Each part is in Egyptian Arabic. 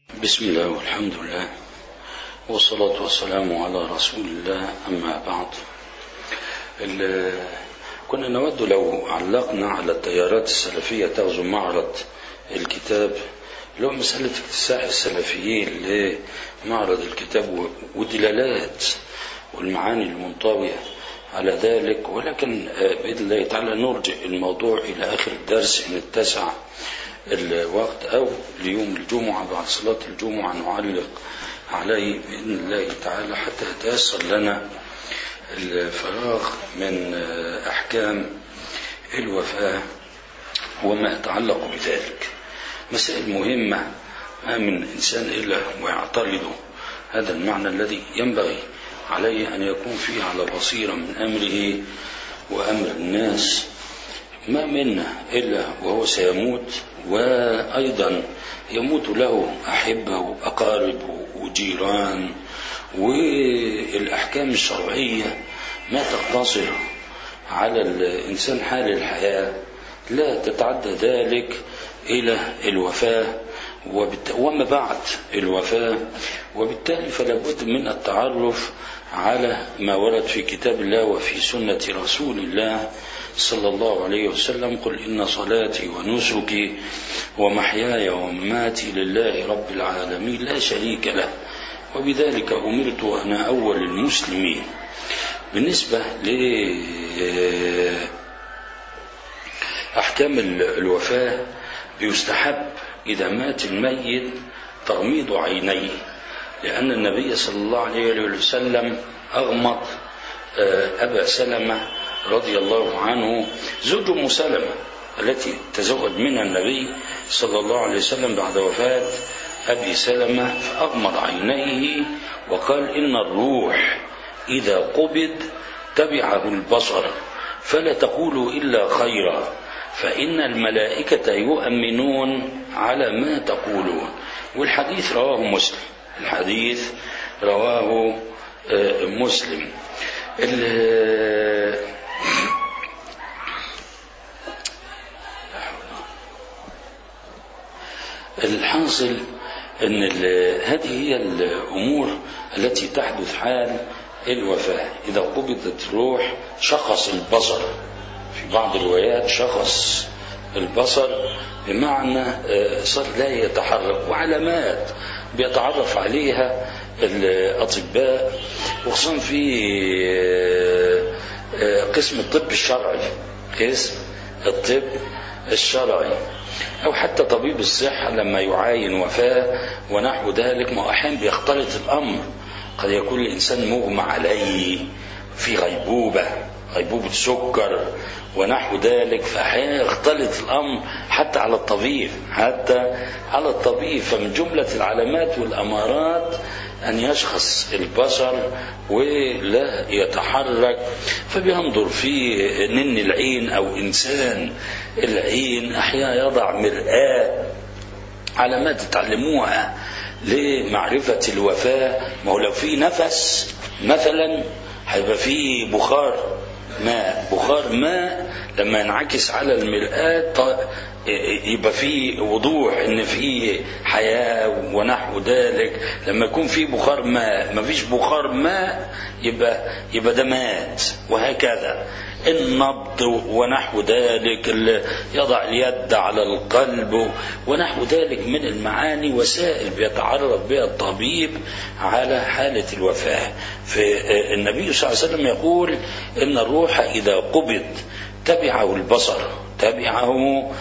بسم الله والحمد لله والصلاة والسلام على رسول الله أما بعد كنا نود لو علقنا على التيارات السلفية تغزو معرض الكتاب لو مسألة اكتساح السلفيين لمعرض الكتاب ودلالات والمعاني المنطوية على ذلك ولكن بإذن الله تعالى نرجع الموضوع إلى آخر الدرس إن اتسع الوقت أو ليوم الجمعة بعد صلاة الجمعة نعلق عليه بإذن الله تعالى حتى يتيسر لنا الفراغ من أحكام الوفاة وما يتعلق بذلك مسائل مهمة ما من إنسان إلا ويعترض هذا المعنى الذي ينبغي عليه أن يكون فيه على بصيرة من أمره وأمر الناس ما منا إلا وهو سيموت وأيضا يموت له أحبة وأقارب وجيران والأحكام الشرعية ما تقتصر على الإنسان حال الحياة لا تتعدى ذلك إلى الوفاة وما بعد الوفاة وبالتالي فلا بد من التعرف على ما ورد في كتاب الله وفي سنة رسول الله صلى الله عليه وسلم قل إن صلاتي ونسكي ومحياي ومماتي لله رب العالمين لا شريك له وبذلك أمرت وأنا أول المسلمين بالنسبة لأحكام الوفاة بيستحب إذا مات الميت تغميض عينيه لأن النبي صلى الله عليه وسلم أغمض أبا سلمة رضي الله عنه زوج أم سلمة التي تزوج منها النبي صلى الله عليه وسلم بعد وفاة أبي سلمة فأغمض عينيه وقال إن الروح إذا قبض تبعه البصر فلا تقولوا إلا خيرا فإن الملائكة يؤمنون على ما تقولون والحديث رواه مسلم الحديث رواه مسلم الحاصل ان هذه هي الامور التي تحدث حال الوفاه اذا قبضت الروح شخص البصر في بعض الروايات شخص البصر بمعنى صار لا يتحرك وعلامات بيتعرف عليها الأطباء وخصوصا في قسم الطب الشرعي قسم الطب الشرعي أو حتى طبيب الصحة لما يعاين وفاة ونحو ذلك ما أحيانا بيختلط الأمر قد يكون الإنسان مغمى عليه في غيبوبة غيبوبة سكر ونحو ذلك فأحيانا يختلط الأمر حتى على الطبيب حتى على الطبيب فمن جملة العلامات والأمارات أن يشخص البشر ولا يتحرك فبينظر في نن العين أو إنسان العين أحيانا يضع مرآة علامات تتعلموها لمعرفة الوفاة ما هو لو في نفس مثلا هيبقى في بخار ماء بخار ماء لما ينعكس على المرآة يبقى في وضوح ان في حياة ونحو ذلك لما يكون في بخار ماء ما فيش بخار ماء يبقى يبقى ده مات وهكذا النبض ونحو ذلك يضع اليد على القلب ونحو ذلك من المعاني وسائل بيتعرض بها الطبيب على حالة الوفاة فالنبي صلى الله عليه وسلم يقول إن الروح إذا قبض تبعه البصر تبعه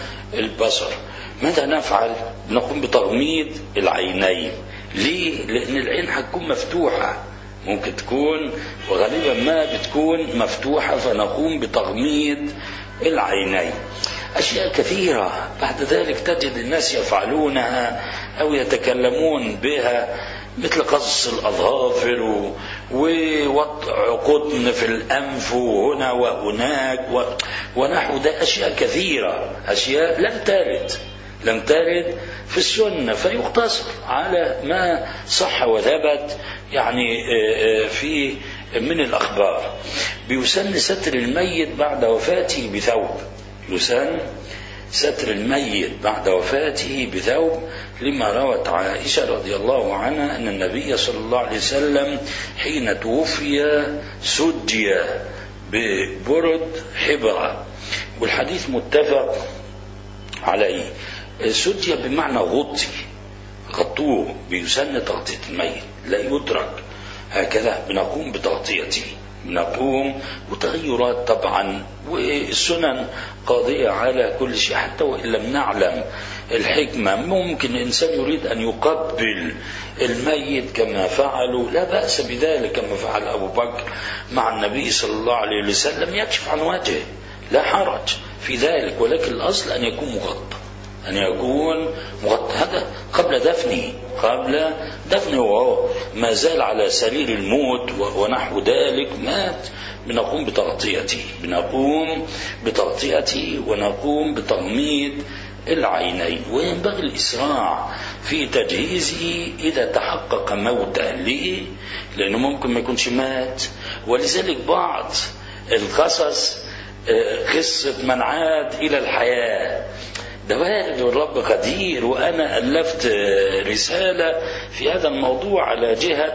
البصر ماذا نفعل نقوم بتغميض العينين ليه لأن العين هتكون مفتوحة ممكن تكون وغالبا ما بتكون مفتوحة فنقوم بتغميض العينين أشياء كثيرة بعد ذلك تجد الناس يفعلونها أو يتكلمون بها مثل قص الأظافر ووضع قطن في الأنف وهنا وهناك ونحو ده أشياء كثيرة أشياء لم ترد لم ترد في السنة فيقتصر على ما صح وثبت يعني في من الأخبار بيسن ستر الميت بعد وفاته بثوب يسن ستر الميت بعد وفاته بثوب لما روت عائشة رضي الله عنها أن النبي صلى الله عليه وسلم حين توفي سجي ببرد حبرة والحديث متفق عليه سجي بمعنى غطي غطوه بيسن تغطية الميت لا يترك هكذا بنقوم بتغطيته نقوم وتغيرات طبعا والسنن قاضية على كل شيء حتى وإن لم نعلم الحكمة ممكن الإنسان يريد أن يقبل الميت كما فعلوا لا بأس بذلك كما فعل أبو بكر مع النبي صلى الله عليه وسلم يكشف عن وجهه لا حرج في ذلك ولكن الأصل أن يكون مغطى أن يكون مغطى هذا قبل دفنه قبل دفنه وهو ما زال على سرير الموت ونحو ذلك مات بنقوم بتغطيته بنقوم بتغطيته ونقوم بتغميض العينين وينبغي الإسراع في تجهيزه إذا تحقق موته ليه؟ لأنه ممكن ما يكونش مات ولذلك بعض القصص قصة من عاد إلى الحياة ده وارد والرب قدير وأنا ألفت رسالة في هذا الموضوع على جهة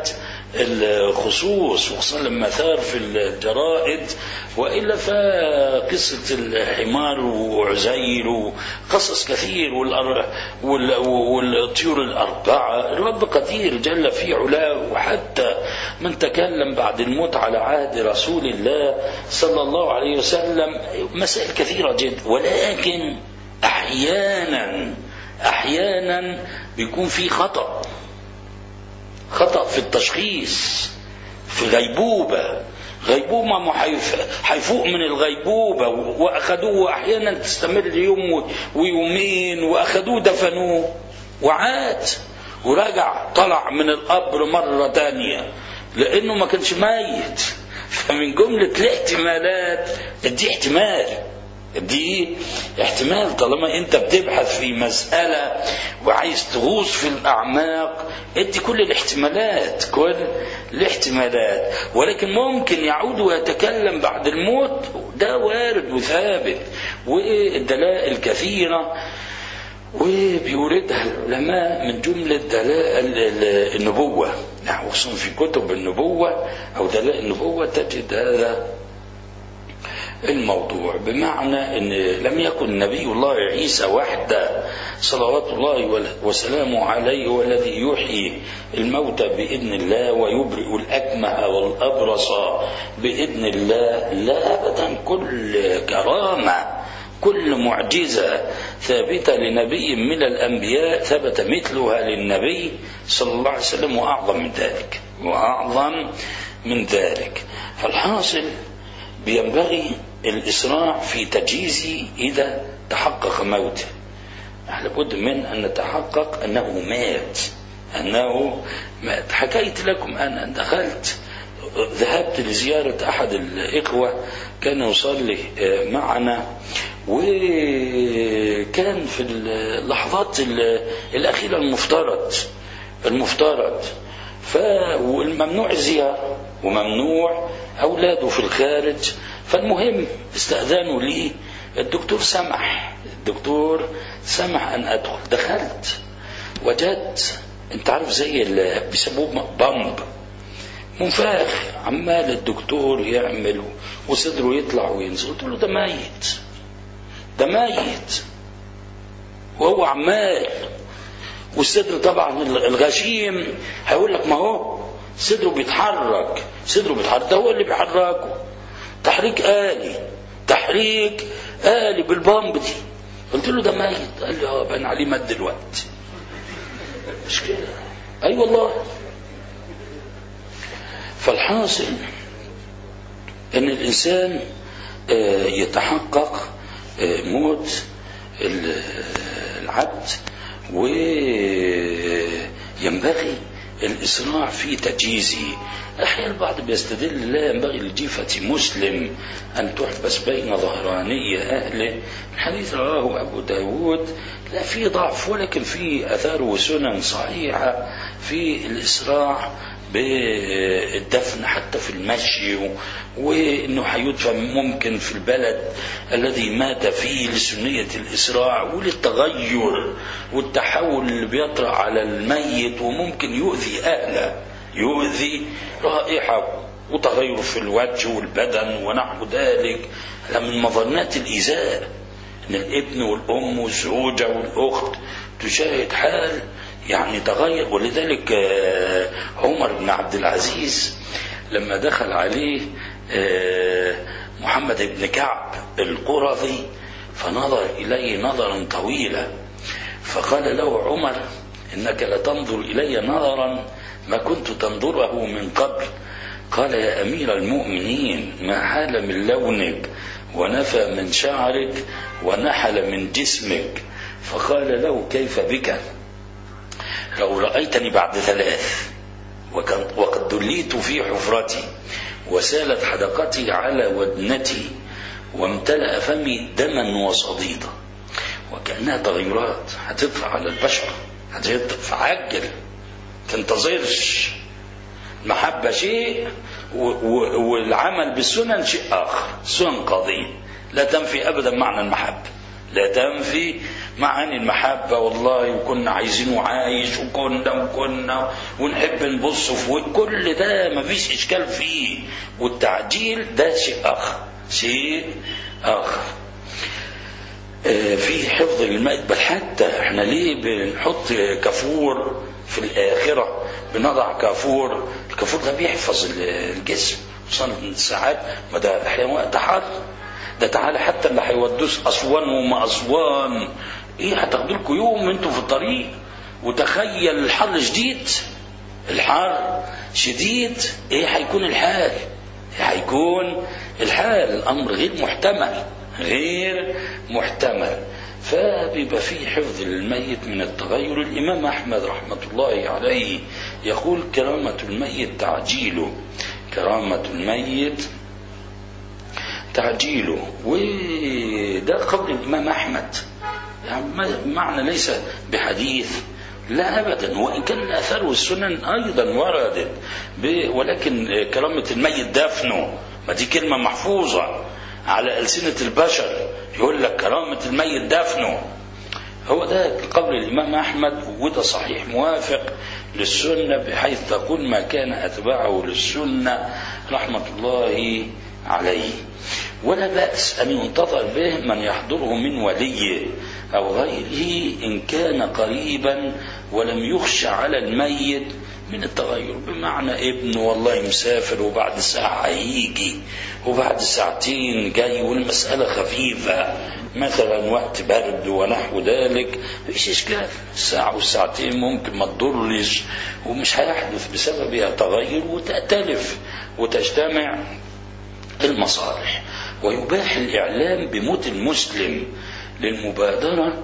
الخصوص وخصوصا لما ثار في الجرائد والا فقصه الحمار وعزير وقصص كثير والطيور الاربعه الرب قدير جل في علاه وحتى من تكلم بعد الموت على عهد رسول الله صلى الله عليه وسلم مسائل كثيره جدا ولكن احيانا احيانا بيكون في خطأ خطأ في التشخيص في غيبوبة غيبوبة ما حيفوق من الغيبوبة وأخذوه أحيانا تستمر يوم ويومين وأخذوه دفنوه وعاد ورجع طلع من القبر مرة تانية لأنه ما كانش ميت فمن جملة الاحتمالات دي احتمال دي احتمال طالما انت بتبحث في مسألة وعايز تغوص في الأعماق ادي كل الاحتمالات كل الاحتمالات ولكن ممكن يعود ويتكلم بعد الموت ده وارد وثابت والدلائل كثيرة وبيوردها العلماء من جملة دلائل النبوة يعني خصوصا في كتب النبوة أو دلائل النبوة تجد هذا الموضوع بمعنى ان لم يكن نبي الله عيسى وحده صلوات الله وسلامه عليه هو الذي يحيي الموتى باذن الله ويبرئ الاكمه والابرص باذن الله لا ابدا كل كرامه كل معجزه ثابته لنبي من الانبياء ثبت مثلها للنبي صلى الله عليه وسلم واعظم من ذلك واعظم من ذلك فالحاصل بينبغي الإسراع في تجهيزه إذا تحقق موته لابد من أن نتحقق أنه مات أنه مات حكيت لكم أنا دخلت ذهبت لزيارة أحد الإخوة كان يصلي معنا وكان في اللحظات الأخيرة المفترض المفترض فالممنوع الزيارة وممنوع أولاده في الخارج فالمهم استأذنوا لي الدكتور سمح الدكتور سمح أن أدخل دخلت وجدت أنت عارف زي اللي بيسموه بامب منفاخ عمال الدكتور يعمل وصدره يطلع وينزل قلت له ده ميت ده ميت وهو عمال والصدر طبعا الغشيم هيقول لك ما هو صدره بيتحرك صدره بيتحرك ده هو اللي بيحركه تحريك آلي تحريك آلي بالبامب دي قلت له ده ميت قال لي اه بان عليه مد الوقت مش كده اي أيوة والله فالحاصل ان الانسان يتحقق موت العبد وينبغي الإسراع في تجهيزه أحيانا البعض بيستدل لا ينبغي لجيفة مسلم أن تحبس بين ظهراني أهله الحديث رواه أبو داود لا في ضعف ولكن في أثار وسنن صحيحة في الإسراع بالدفن حتى في المشي و- وانه هيدفن ممكن في البلد الذي مات فيه لسنيه الاسراع وللتغير والتحول اللي بيطرأ على الميت وممكن يؤذي اهله يؤذي رائحه وتغير في الوجه والبدن ونحو ذلك هذا من مظنات الايذاء ان الابن والام والزوجه والاخت تشاهد حال يعني تغير ولذلك آه، عمر بن عبد العزيز لما دخل عليه آه، محمد بن كعب القرظي فنظر اليه نظرا طويلا فقال له عمر انك لتنظر الي نظرا ما كنت تنظره من قبل قال يا امير المؤمنين ما حال من لونك ونفى من شعرك ونحل من جسمك فقال له كيف بك لو رأيتني بعد ثلاث وكان- وقد دليت في حفرتي وسالت حدقتي على ودنتي وامتلأ فمي دما وصديدا وكأنها تغيرات هتطلع على البشر هتطلع فعجل تنتظرش المحبة شيء و- و- والعمل بالسنن شيء آخر سنن قضية لا تنفي أبدا معنى المحبة لا تنفي معاني المحبة والله وكنا عايزينه عايش وكنا وكنا ونحب نبص في وجه- كل ده مفيش إشكال فيه والتعجيل ده شيء آخر شيء آخر آه، في حفظ الماء بل حتى احنا ليه بنحط كافور في الآخرة بنضع كافور الكافور ده بيحفظ ال- الجسم خصوصا ساعات ما ده احيانا وقت حر ده تعالى حتى اللي هيودوس أسوان وما أسوان ايه هتاخدوا لكم يوم انتوا في الطريق وتخيل الحر شديد الحر شديد ايه هيكون الحال هيكون الحال الامر غير محتمل غير محتمل فبيبقى فيه حفظ للميت من التغير الامام احمد رحمه الله عليه يقول كرامه الميت تعجيله كرامه الميت تعجيله وده قول الامام احمد يعني معنى ليس بحديث لا ابدا وان كان الاثار والسنن ايضا وردت ب- ولكن كرامه الميت دفنه ما دي كلمه محفوظه على السنه البشر يقول لك كرامه الميت دفنه هو ده قول الامام احمد وده صحيح موافق للسنه بحيث تقول ما كان اتباعه للسنه رحمه الله عليه ولا بأس أن ينتظر به من يحضره من وليه أو غيره إن كان قريبا ولم يخش على الميت من التغير بمعنى ابنه والله مسافر وبعد ساعة هيجي وبعد ساعتين جاي والمسألة خفيفة مثلا وقت برد ونحو ذلك مفيش إشكال ساعة وساعتين ممكن ما تضرش ومش هيحدث بسببها تغير وتأتلف وتجتمع المصالح ويباح الإعلام بموت المسلم للمبادرة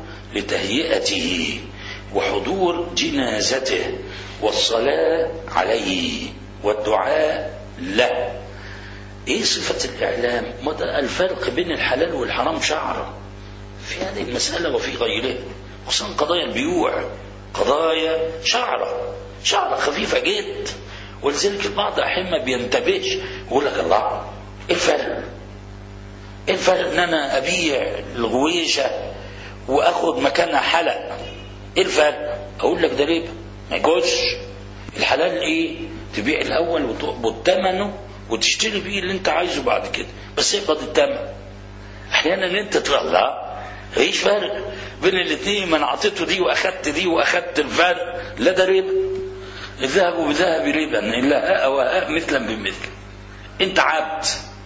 لتهيئته وحضور جنازته والصلاة عليه والدعاء له ايه صفة الإعلام؟ ما ده الفرق بين الحلال والحرام شعرة في هذه المسألة وفي غيرها خصوصا قضايا البيوع قضايا شعرة شعرة خفيفة جدا ولذلك البعض أحيانا ما بينتبهش يقول لك الله ايه الفرق؟ ايه الفرق ان انا ابيع الغويشة واخد مكانها حلق ايه الفرق؟ اقول لك ده ربا ما يجوزش الحلال ايه؟ تبيع الاول وتقبض ثمنه وتشتري بيه اللي انت عايزه بعد كده بس اقبض الثمن احيانا انت تقول لا ايش فرق بين الاثنين ما انا اعطيته دي واخدت دي واخدت الفرق لا ده ربا الذهب بذهب ربا الا هاء وهاء مثلا بمثل انت عبد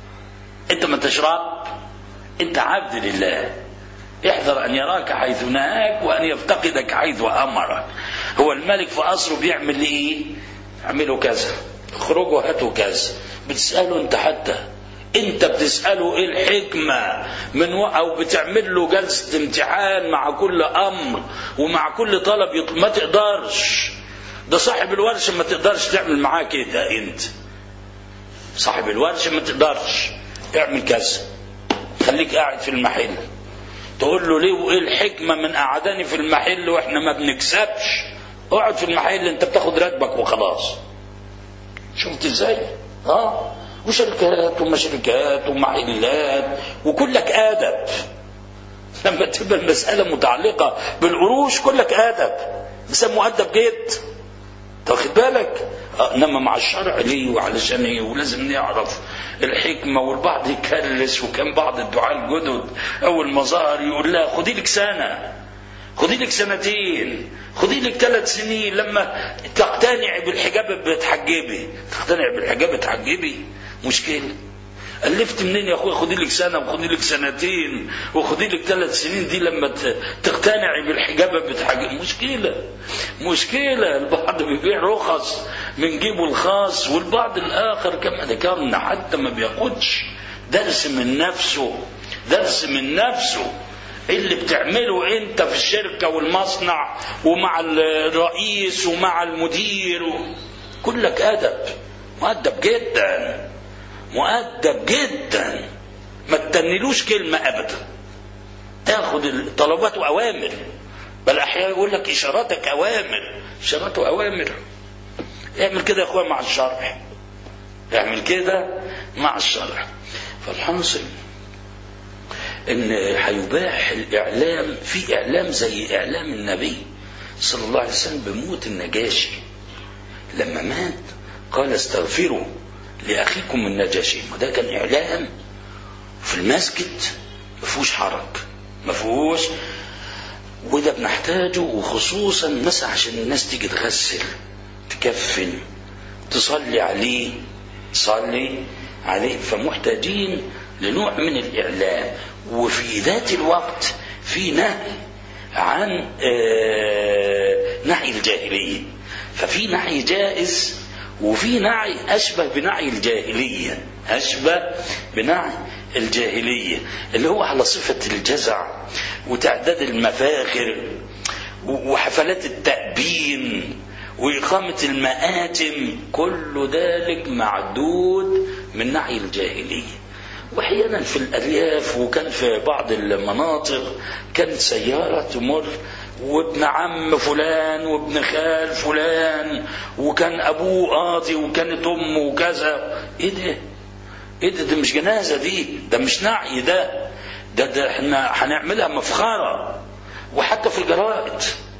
انت ما تشرب انت عبد لله احذر ان يراك حيث نهاك وان يفتقدك حيث امرك هو الملك في قصره بيعمل ايه اعملوا كذا اخرجوا هاتوا كذا بتساله انت حتى انت بتساله ايه الحكمه من و... او بتعمل له جلسه امتحان مع كل امر ومع كل طلب يطلب ما تقدرش ده صاحب الورشه ما تقدرش تعمل معاه كده انت صاحب الورشه ما تقدرش اعمل كذا خليك قاعد في المحل تقول له ليه وايه الحكمه من قعداني في المحل واحنا ما بنكسبش اقعد في المحل انت بتاخد راتبك وخلاص شفت ازاي اه وشركات ومشركات ومحلات وكلك ادب لما تبقى المسألة متعلقة بالقروش كلك ادب انسان مؤدب جد تاخد بالك آه، انما مع الشرع ليه وعلشان ايه ولازم نعرف الحكمه والبعض يكلس وكان بعض الدعاء الجدد اول ما ظهر يقول لها خدي لك سنه خدي لك سنتين خدي لك ثلاث سنين لما تقتنعي بالحجاب بتحجبي تقتنعي بالحجاب بتحجبي مشكله ألفت منين يا أخويا خدي لك سنة وخدي لك سنتين وخدي لك ثلاث سنين دي لما ت- تقتنعي بالحجاب بتحجب مشكلة مشكلة البعض بيبيع رخص من جيبه الخاص والبعض الآخر كما ذكرنا حتى ما بياخدش درس من نفسه درس من نفسه اللي بتعمله انت في الشركة والمصنع ومع الرئيس ومع المدير و... كلك أدب مؤدب جدا مؤدب جدا ما تتنلوش كلمة أبدا تاخد الطلبات وأوامر بل أحيانا يقول لك إشاراتك أوامر إشاراته أوامر اعمل كده يا أخويا مع الشرع اعمل كده مع الشرع فالحاصل ان هيباح الاعلام في اعلام زي اعلام النبي صلى الله عليه وسلم بموت النجاشي لما مات قال استغفروا لاخيكم النجاشي وده كان اعلام في المسجد ما فيهوش حرج ما فيهوش وده بنحتاجه وخصوصا مثلا عشان الناس تيجي تغسل تكفن تصلي عليه تصلي عليه فمحتاجين لنوع من الإعلام وفي ذات الوقت في نهي عن آه، نهي الجاهلية ففي نهي جائز وفي نعي أشبه بنعي الجاهلية أشبه بنعي الجاهلية اللي هو على صفة الجزع وتعداد المفاخر وحفلات التأبين وإقامة المآتم كل ذلك معدود من نعي الجاهلية واحيانا في الارياف وكان في بعض المناطق كانت سياره تمر وابن عم فلان وابن خال فلان وكان ابوه قاضي وكانت امه وكذا ايه ده ايه ده ده مش جنازه دي ده مش نعي ده ده ده احنا هنعملها مفخره وحتى في الجرائد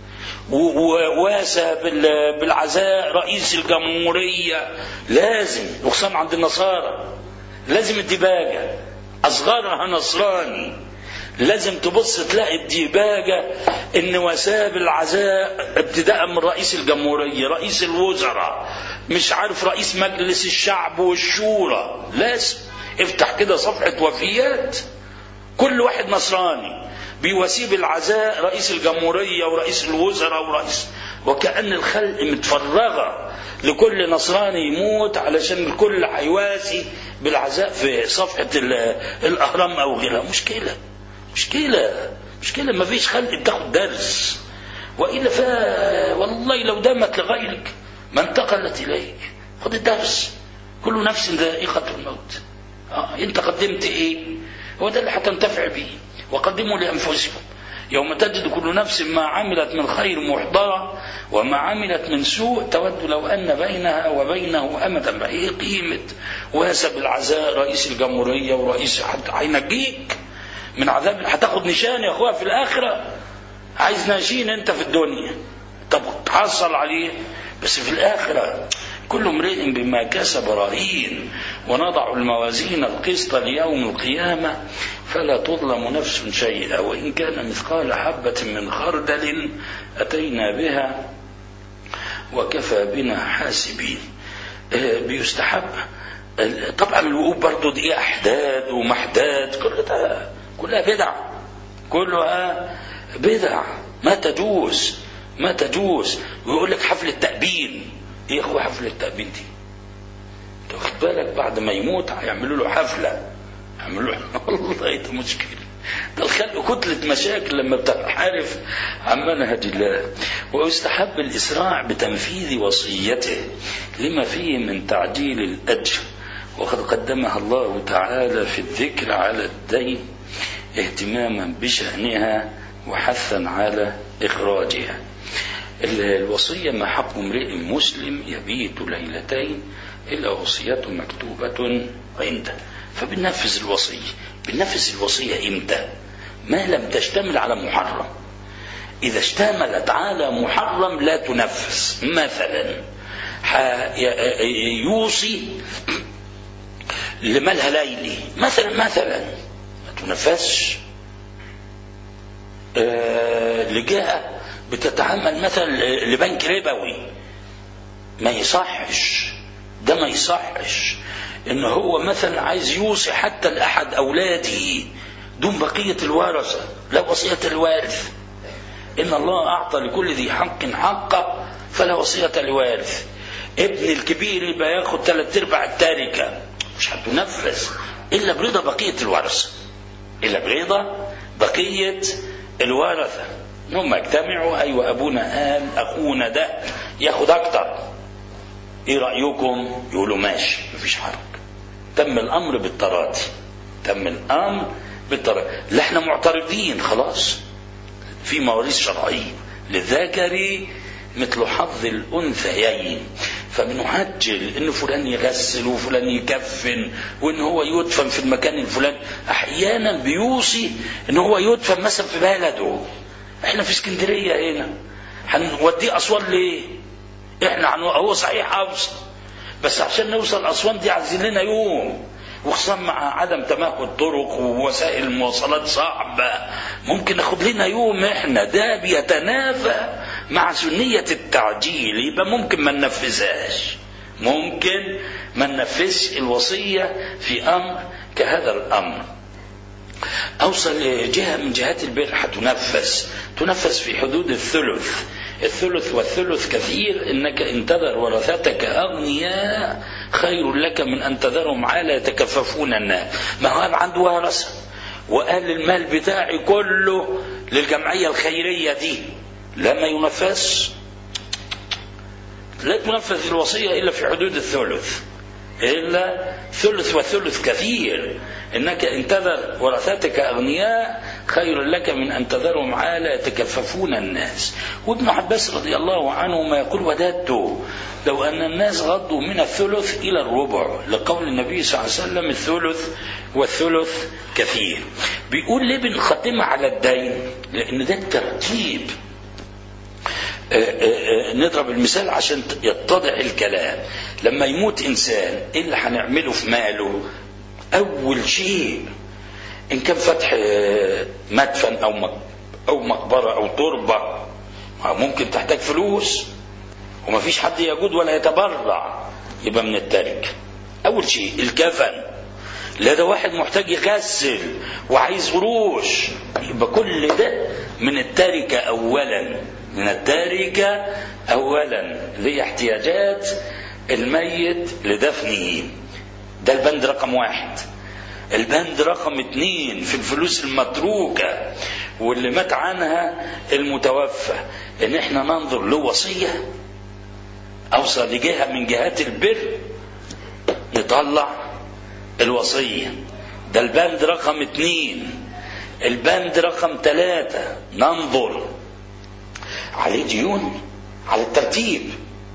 وواسى بال- بالعزاء رئيس الجمهورية لازم وخصوصا عند النصارى لازم الديباجة أصغرها نصراني لازم تبص تلاقي الديباجة إن وساه بالعزاء ابتداء من رئيس الجمهورية رئيس الوزراء مش عارف رئيس مجلس الشعب والشورى لازم افتح كده صفحة وفيات كل واحد نصراني بيواسيه بالعزاء رئيس الجمهورية ورئيس الوزراء ورئيس وكأن الخلق متفرغة لكل نصراني يموت علشان الكل هيواسي بالعزاء في صفحة ال- الأهرام أو غيرها مشكلة مشكلة مشكلة ما فيش خلق بتاخد درس وإلا ف والله لو دامت لغيرك ما انتقلت إليك خد الدرس كل نفس ذائقة الموت آه انت قدمت ايه هو ده اللي هتنتفع به وقدموا لانفسكم يوم تجد كل نفس ما عملت من خير محضرة وما عملت من سوء تود لو أن بينها وبينه أمدا ما هي قيمة واسب العزاء رئيس الجمهورية ورئيس حتى هينجيك من عذاب هتاخد نشان يا اخويا في الآخرة عايز ناشين انت في الدنيا طب تحصل عليه بس في الآخرة كل امرئ بما كسب رهين ونضع الموازين القسط ليوم القيامة فلا تظلم نفس شيئا وإن كان مثقال حبة من خردل أتينا بها وكفى بنا حاسبين آه، بيستحب آه، طبعا الوقوف برضو دي أحداد ومحداد كل ده كلها بدع كلها بدع ما تجوز ما تجوز ويقول لك حفل التأبين ايه يا اخويا حفل التأبين دي انت واخد بالك بعد ما يموت هيعملوا له حفلة يعملوا له والله ده مشكلة ده الخلق كتلة مشاكل لما بتنحرف عن منهج الله ويستحب الإسراع بتنفيذ وصيته لما فيه من تعجيل الأجر وقد قدمها الله تعالى في الذكر على الدين اهتماما بشأنها وحثا على إخراجها الوصية ما حق امرئ مسلم يبيت ليلتين إلا وصيته مكتوبة عنده فبننفذ الوصية بننفذ الوصية إمتى ما لم تشتمل على محرم إذا اشتملت على محرم لا تنفذ مثلا يوصي لمالها ليلي مثلا مثلا ما تنفذش آه لجهة بتتعامل مثلا لبنك ربوي ما يصحش ده ما يصحش ان هو مثلا عايز يوصي حتى لاحد اولاده دون بقيه الورثه لا وصيه الوارث ان الله اعطى لكل ذي حق حقه فلا وصيه لوارث ابن الكبير يبقى ياخد ثلاث ارباع التركه مش هتنفذ الا برضا بقيه الورثه الا برضا بقيه الورثه هم اجتمعوا ايوه ابونا قال اخونا ده ياخد اكتر ايه رايكم يقولوا ماشي مفيش حرج تم الامر بالتراضي تم الامر بالتراضي لا احنا معترضين خلاص في مواريث شرعيه للذكر مثل حظ الانثيين فبنعجل ان فلان يغسل وفلان يكفن وان هو يدفن في المكان الفلاني احيانا بيوصي ان هو يدفن مثلا في بلده احنا في اسكندريه هنا هنوديه اسوان ليه احنا هو صحيح اوصل بس عشان نوصل اسوان دي عايزين لنا يوم وخصوصا مع عدم تمهد طرق ووسائل المواصلات صعبة ممكن ناخد لنا يوم احنا ده بيتنافى مع سنية التعجيل يبقى ممكن ما ننفذهاش ممكن ما ننفذش الوصية في أمر كهذا الأمر أوصل جهة من جهات البر هتنفذ تنفذ في حدود الثلث الثلث والثلث كثير انك ان تذر ورثتك اغنياء خير لك من ان تذرهم عالى يتكففون الناس ما هو عنده ورثه وقال المال بتاعي كله للجمعيه الخيريه دي لما ينفذ لا تنفذ الوصيه الا في حدود الثلث الا ثلث وثلث كثير انك ان تذر ورثتك اغنياء خير لك من ان تذرهم عالى يتكففون الناس وابن عباس رضي الله عنه ما يقول وددت لو ان الناس غضوا من الثلث الى الربع لقول النبي صلى الله عليه وسلم الثلث والثلث كثير بيقول ليه بنختمها على الدين لان ده الترتيب نضرب المثال عشان يتضح الكلام لما يموت انسان ايه اللي هنعمله في ماله اول شيء ان كان فتح مدفن او او مقبره او تربه ممكن تحتاج فلوس ومفيش حد يجود ولا يتبرع يبقى من الترك اول شيء الكفن لا ده واحد محتاج يغسل وعايز قروش يبقى كل ده من التركه اولا من التركه اولا اللي هي احتياجات الميت لدفنه ده البند رقم واحد البند رقم اتنين في الفلوس المتروكة واللي مات عنها المتوفى ان احنا ننظر له وصية اوصل لجهة من جهات البر نطلع الوصية ده البند رقم اتنين البند رقم ثلاثة ننظر عليه ديون على الترتيب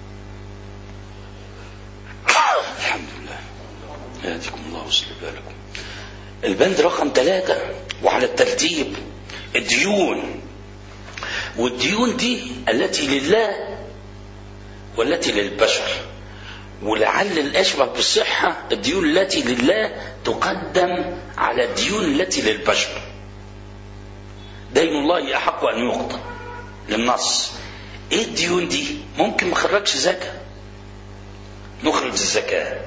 الحمد لله يهديكم الله ويصلح بالكم البند رقم ثلاثة وعلى الترتيب الديون والديون دي التي لله والتي للبشر ولعل الأشبه بالصحة الديون التي لله تقدم على الديون التي للبشر دين الله أحق أن يقضى للنص ايه الديون دي ممكن ما خرجش زكاة نخرج الزكاة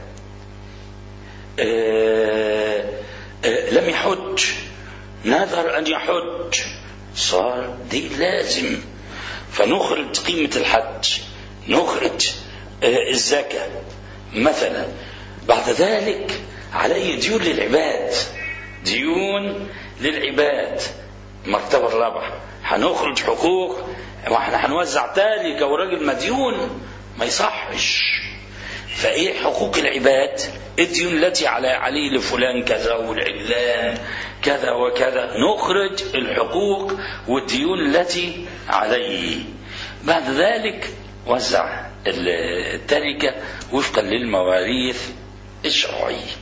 آه آه لم يحج نذر أن يحج صار دي لازم فنخرج قيمة الحج نخرج آه الزكاة مثلا بعد ذلك علي ديون للعباد ديون للعباد المرتبة الرابعة هنخرج حقوق واحنا هنوزع تالي لو راجل مديون ما يصحش فايه حقوق العباد الديون التي على عليه لفلان كذا والعلان كذا وكذا نخرج الحقوق والديون التي عليه بعد ذلك وزع التركة وفقا للمواريث الشرعية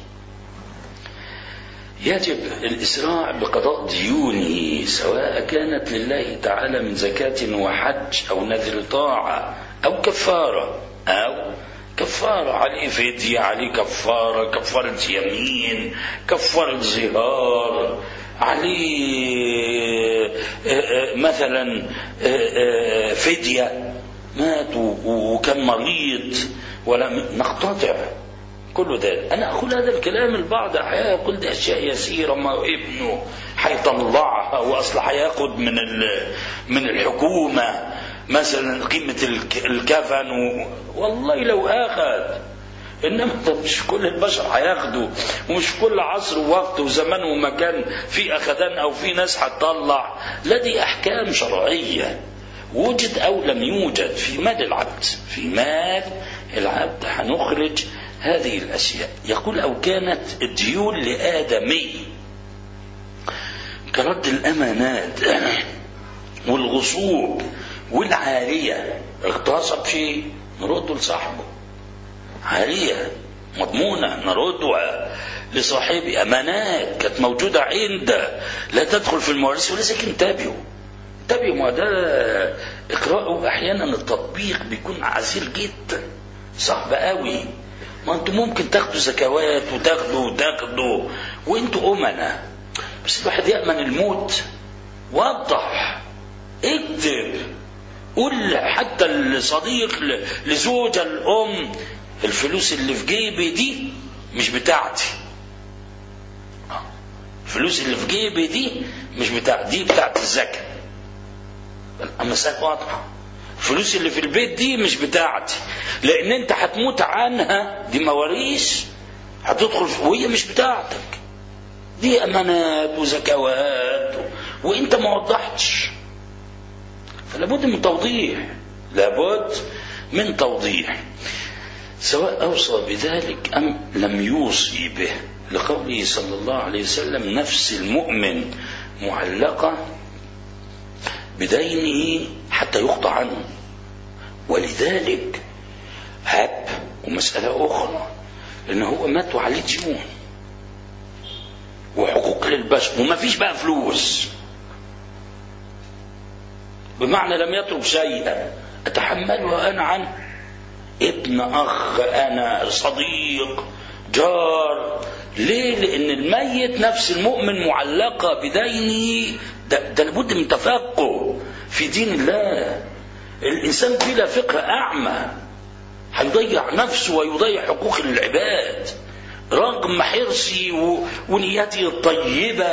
يجب الإسراع بقضاء ديونه سواء كانت لله تعالى من زكاة وحج أو نذر طاعة أو كفارة أو كفارة عليه فدية عليه كفارة كفارة يمين كفارة زهار عليه مثلا فدية مات وكان مريض ولم نقتطع كل ده انا اقول هذا الكلام البعض احيانا يقول دي اشياء يسيره ما ابنه هيطلعها واصل هياخد من من الحكومه مثلا قيمه الكفن و... والله لو اخذ انما مش كل البشر هياخدوا ومش كل عصر ووقت وزمان ومكان في اخذان او في ناس هتطلع لا دي احكام شرعيه وجد او لم يوجد في مال العبد في مال العبد هنخرج هذه الأشياء يقول أو كانت الديون لآدمي كرد الأمانات والغصوب والعارية اغتصب شيء نرده لصاحبه عارية مضمونة نردها لصاحبي أمانات كانت موجودة عنده لا تدخل في المواريث ولذلك انتبهوا انتبهوا ما ده اقرأوا أحيانا التطبيق بيكون عسير جدا صعب قوي ما انتوا ممكن تاخدوا زكوات وتاخدوا وتاخدوا وانتوا امنا بس الواحد يامن الموت وضح اكتب قول حتى الصديق لزوجة الام الفلوس اللي في جيبي دي مش بتاعتي الفلوس اللي في جيبي دي مش بتاعتي دي بتاعت الزكاة المسألة واضحة الفلوس اللي في البيت دي مش بتاعتي لان انت هتموت عنها دي مواريث هتدخل وهي مش بتاعتك دي امانات وزكوات وانت ما وضحتش فلابد من توضيح لابد من توضيح سواء اوصى بذلك ام لم يوصي به لقوله صلى الله عليه وسلم نفس المؤمن معلقه بدينه حتى يقطع عنه ولذلك هب ومسألة أخرى إن هو مات وعليه ديون وحقوق للبشر وما فيش بقى فلوس بمعنى لم يترك شيئا أتحمله أنا عنه ابن أخ أنا صديق جار ليه لأن الميت نفس المؤمن معلقة بدينه ده, ده لابد من تفقه في دين الله الإنسان بلا فقه أعمى هيضيع نفسه ويضيع حقوق العباد رغم حرصي ونيتي الطيبة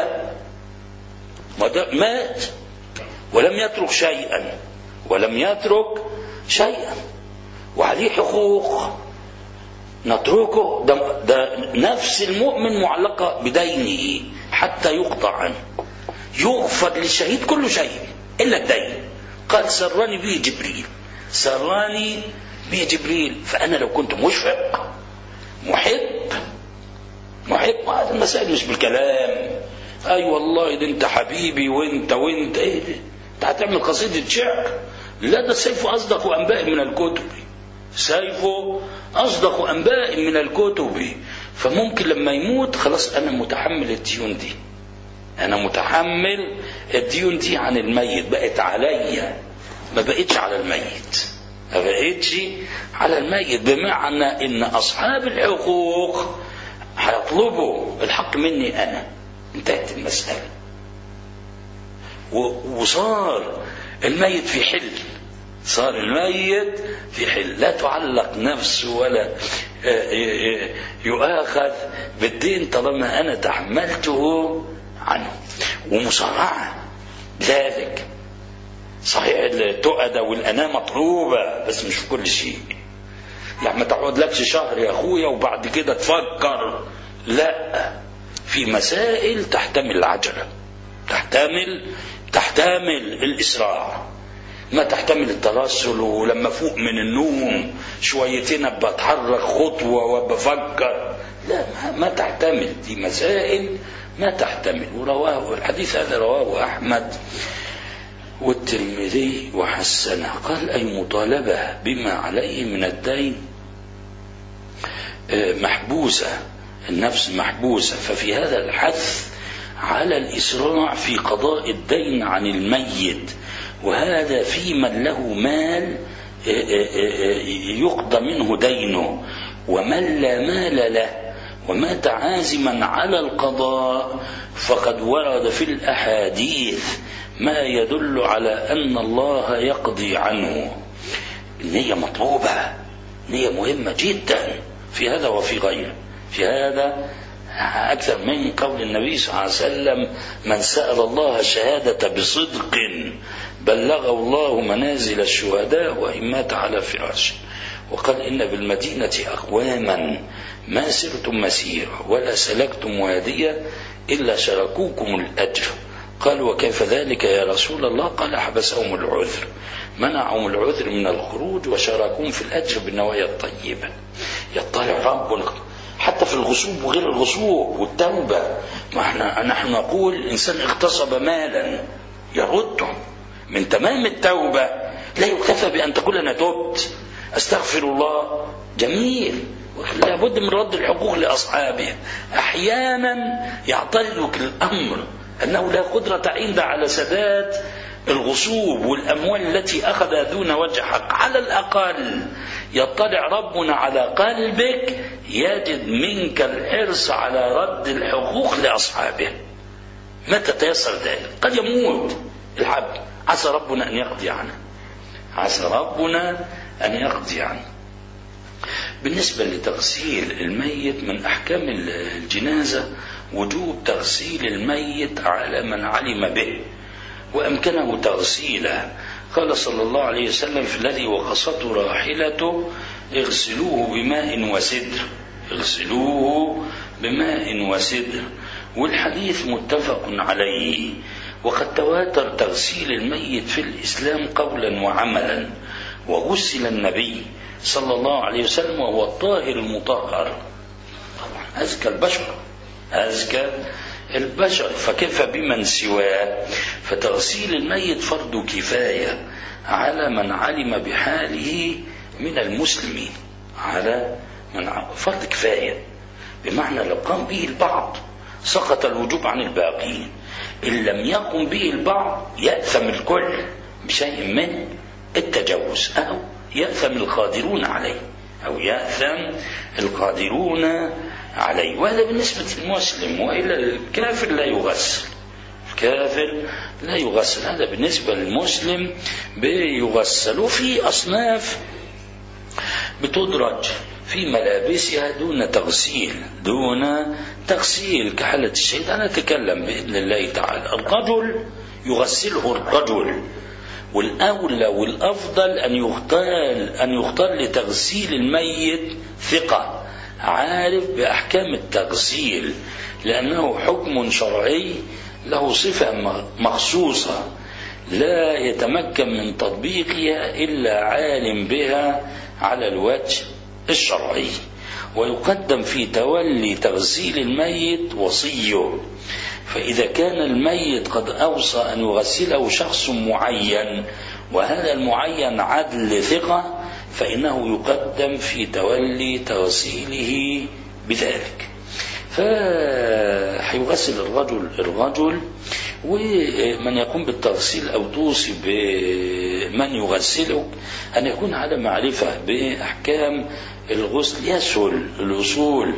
مات ولم يترك شيئا ولم يترك شيئا وعليه حقوق نتركه ده, ده نفس المؤمن معلقة بدينه حتى يقطع عنه يغفر للشهيد كل شيء إلا الدين قال سرني به جبريل سراني به جبريل فأنا لو كنت مشفق محب محب هذه المسائل مش بالكلام اي أيوة والله ده انت حبيبي وانت وانت ايه ده انت هتعمل قصيدة شعر لا ده سيف اصدق انباء من الكتب سيف اصدق انباء من الكتب فممكن لما يموت خلاص انا متحمل الديون دي انا متحمل الديون دي عن الميت بقت عليا ما بقتش على الميت ما بقتش على الميت بمعنى ان اصحاب الحقوق هيطلبوا الحق مني انا انتهت المسألة وصار الميت في حل صار الميت في حل لا تعلق نفسه ولا يؤاخذ بالدين طالما انا تحملته عنه ومصارعة ذلك صحيح التؤدة والأناة مطلوبة بس مش في كل شيء يعني ما تقعدلكش شهر يا أخويا وبعد كده تفكر لا في مسائل تحتمل العجلة تحتمل تحتمل الإسراع ما تحتمل الترسل ولما فوق من النوم شويتين بتحرك خطوة وبفكر لا ما تحتمل دي مسائل ما تحتمل ورواه الحديث هذا رواه أحمد والترمذي وحسنه قال أي مطالبة بما عليه من الدين محبوسة النفس محبوسة ففي هذا الحث على الإسراع في قضاء الدين عن الميت وهذا في من له مال يقضى منه دينه ومن لا مال له ومات عازما على القضاء فقد ورد في الأحاديث ما يدل على أن الله يقضي عنه النية مطلوبة نية مهمة جدا في هذا وفي غيره في هذا أكثر من قول النبي صلى الله عليه وسلم من سأل الله الشهادة بصدق بلغه الله منازل الشهداء وإن مات على فراشه وقال إن بالمدينة أقواما ما سرتم مسيرا ولا سلكتم واديا إلا شركوكم الأجر قال وكيف ذلك يا رسول الله قال حبسهم العذر منعهم العذر من الخروج وشاركوهم في الأجر بالنوايا الطيبة يطلع ربنا حتى في الغصوب وغير الغصوب والتوبة ما احنا نحن نقول الإنسان اغتصب مالا يرده من تمام التوبة لا يكتفى بأن تقول أنا تبت أستغفر الله جميل لابد من رد الحقوق لأصحابه أحيانا يعترضك الأمر أنه لا قدرة عنده على سداد الغصوب والأموال التي أخذها دون وجه حق على الأقل يطلع ربنا على قلبك يجد منك الحرص على رد الحقوق لأصحابه متى تيسر ذلك قد يموت العبد عسى ربنا أن يقضي عنه عسى ربنا أن يقضي عنه بالنسبة لتغسيل الميت من أحكام الجنازة وجوب تغسيل الميت على من علم به وأمكنه تغسيله قال صلى الله عليه وسلم في الذي وقصته راحلته اغسلوه بماء وسدر اغسلوه بماء وسدر والحديث متفق عليه وقد تواتر تغسيل الميت في الإسلام قولا وعملا وغسل النبي صلى الله عليه وسلم وهو الطاهر المطهر طبعا أزكى البشر أزكى البشر فكيف بمن سواه فتغسيل الميت فرض كفاية على من علم بحاله من المسلمين على من فرض كفاية بمعنى لو قام به البعض سقط الوجوب عن الباقين إن لم يقم به البعض يأثم الكل بشيء من التجوز أو يأثم القادرون عليه أو يأثم القادرون عليه وهذا بالنسبة للمسلم وإلا الكافر لا يغسل الكافر لا يغسل هذا بالنسبة للمسلم بيغسل وفي أصناف بتدرج في ملابسها دون تغسيل دون تغسيل كحالة الشهيد أنا أتكلم بإذن الله تعالى الرجل يغسله الرجل والأولى والأفضل أن يختار أن يختار لتغسيل الميت ثقة عارف بأحكام التغسيل لأنه حكم شرعي له صفة مخصوصة لا يتمكن من تطبيقها إلا عالم بها على الوجه الشرعي ويقدم في تولي تغسيل الميت وصيه فإذا كان الميت قد أوصى أن يغسله شخص معين وهذا المعين عدل ثقة فإنه يقدم في تولي تغسيله بذلك فحيغسل الرجل الرجل ومن يقوم بالتغسيل أو توصي بمن يغسله أن يكون على معرفة بأحكام الغسل يسهل الوصول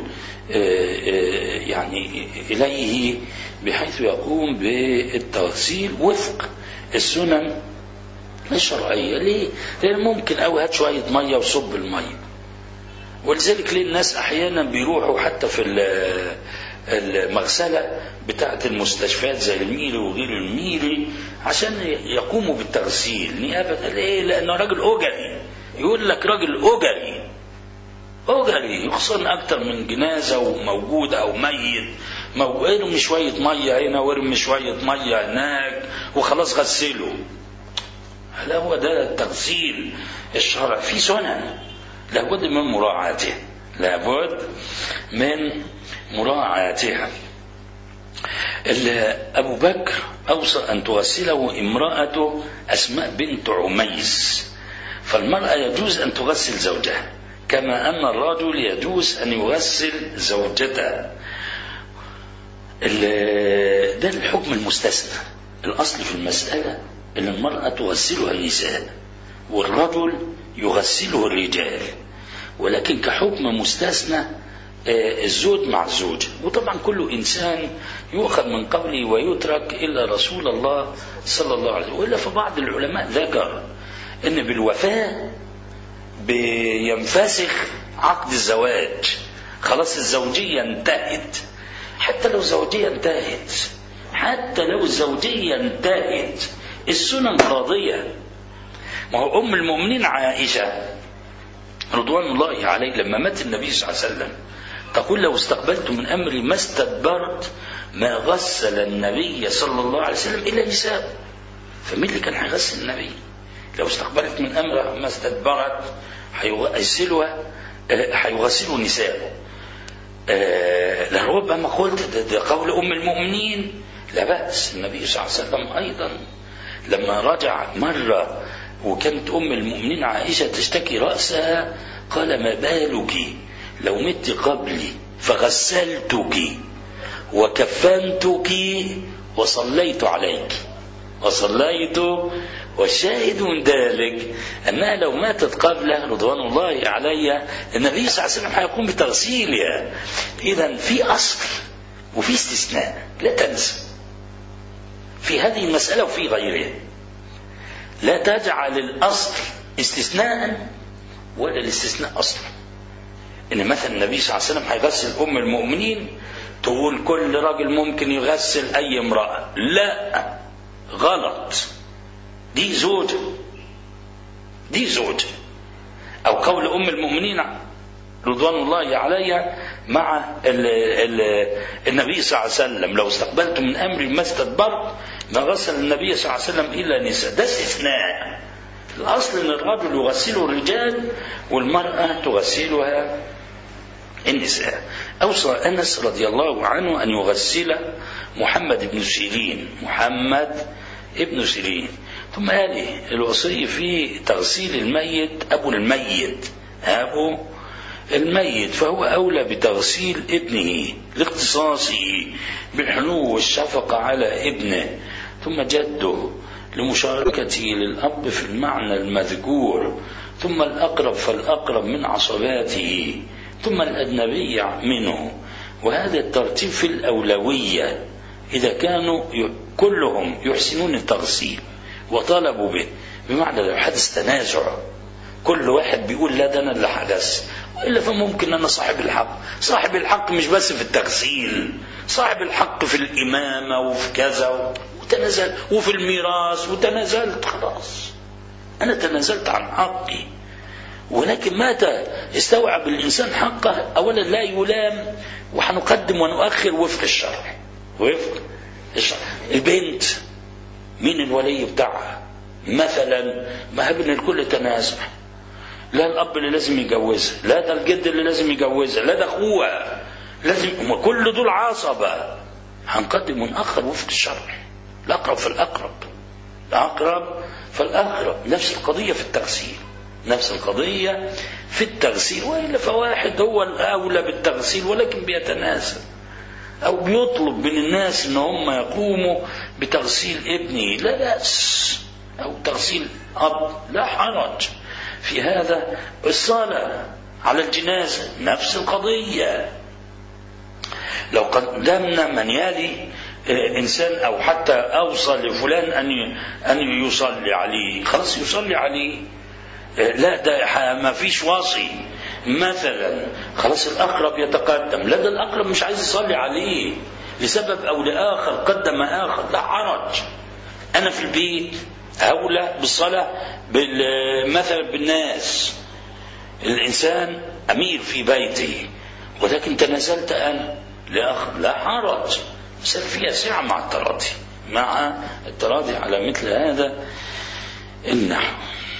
يعني إليه بحيث يقوم بالتغسيل وفق السنن الشرعية ليه؟ لأن ممكن أوي هات شوية مية وصب المية ولذلك ليه الناس أحيانا بيروحوا حتى في المغسلة بتاعة المستشفيات زي الميري وغير الميري عشان يقوموا بالتغسيل نيابة ليه؟ لأنه راجل أجري يقول لك راجل أجري أجري يخصن أكتر من جنازة وموجود أو ميت ارمي شوية مية هنا وارمي شوية مية هناك وخلاص غسله هذا هو ده التغسيل الشرع في سنن لابد من مراعاته لابد من مراعاتها أبو بكر أوصى أن تغسله امرأته أسماء بنت عميس فالمرأة يجوز أن تغسل زوجها كما أن الرجل يجوز أن يغسل زوجته ده الحكم المستثنى الأصل في المسألة أن المرأة تغسلها النساء والرجل يغسله الرجال ولكن كحكم مستثنى الزوج مع الزوجة وطبعا كل إنسان يؤخذ من قوله ويترك إلا رسول الله صلى الله عليه وسلم وإلا فبعض العلماء ذكر أن بالوفاة بينفسخ عقد الزواج خلاص الزوجية انتهت حتى لو الزوجية انتهت حتى لو الزوجية انتهت السنن قاضية ما هو أم المؤمنين عائشة رضوان الله عليه لما مات النبي صلى الله عليه وسلم تقول لو استقبلت من أمري ما استدبرت ما غسل النبي صلى الله عليه وسلم إلا نساء فمين اللي كان هيغسل النبي لو استقبلت من أمره ما استدبرت هيغسلها هيغسلوا نساء لربما قلت ده, ده قول أم المؤمنين لا بأس النبي صلى الله عليه وسلم أيضا لما رجع مرة وكانت أم المؤمنين عائشة تشتكي رأسها قال ما بالك لو مت قبلي فغسلتك وكفنتك وصليت عليك وصليت والشاهد من ذلك أنها لو ماتت قبله رضوان الله علي النبي صلى الله عليه وسلم هيقوم بتغسيلها إذا في أصل وفي استثناء لا تنسى في هذه المسألة وفي غيرها لا تجعل الأصل استثناء ولا الاستثناء أصلا إن مثلا النبي صلى الله عليه وسلم هيغسل أم المؤمنين تقول كل راجل ممكن يغسل أي امرأة لا غلط دي زوجة دي زوجة أو قول أم المؤمنين رضوان الله عليها مع ال ال النبي صلى الله عليه وسلم لو استقبلت من أمري ما استدبرت ما غسل النبي صلى الله عليه وسلم إلا نساء ده استثناء الأصل أن الرجل يغسله الرجال والمرأة تغسلها النساء أوصى أنس رضي الله عنه أن يغسل محمد بن سيرين محمد ابن سيرين ثم قال إيه الوصية في تغسيل الميت أبو الميت أبو الميت فهو أولى بتغسيل ابنه لاختصاصه بالحنو والشفقة على ابنه ثم جده لمشاركته للأب في المعنى المذكور ثم الأقرب فالأقرب من عصباته ثم الأجنبي منه وهذا الترتيب في الأولوية إذا كانوا كلهم يحسنون التغسيل وطالبوا به بمعنى لو حدث تنازع كل واحد بيقول لا ده انا اللي حدث الا فممكن انا صاحب الحق صاحب الحق مش بس في التغسيل صاحب الحق في الامامه وفي كذا وتنازل وفي الميراث وتنازلت خلاص انا تنازلت عن حقي ولكن متى استوعب الانسان حقه اولا لا يلام وهنقدم ونؤخر وفق الشرع وفق الشرع البنت مين الولي بتاعها مثلا ما ابن الكل تنازع لا الاب اللي لازم يجوزها لا ده الجد اللي لازم يجوزها لا ده اخوها لازم هم كل دول عصبه هنقدم ونأخر وفق الشرع الاقرب فالاقرب الاقرب فالاقرب نفس القضيه في التغسيل نفس القضيه في التغسيل والا فواحد هو الاولى بالتغسيل ولكن بيتنازل أو بيطلب من الناس إن هم يقوموا بتغسيل ابنه لا بأس أو تغسيل أب لا حرج في هذا الصلاة على الجنازة نفس القضية لو قدمنا من يلي إنسان أو حتى أوصى لفلان أن أن يصلي عليه خلاص يصلي عليه لا ده ما فيش واصي مثلا خلاص الأقرب يتقدم لا ده الأقرب مش عايز يصلي عليه لسبب أو لآخر قدم آخر لا حرج أنا في البيت أولى بالصلاة مثلا بالناس الإنسان أمير في بيته ولكن تنازلت أنا لآخر لا حرج مسألة فيها سعة مع التراضي مع التراضي على مثل هذا النحو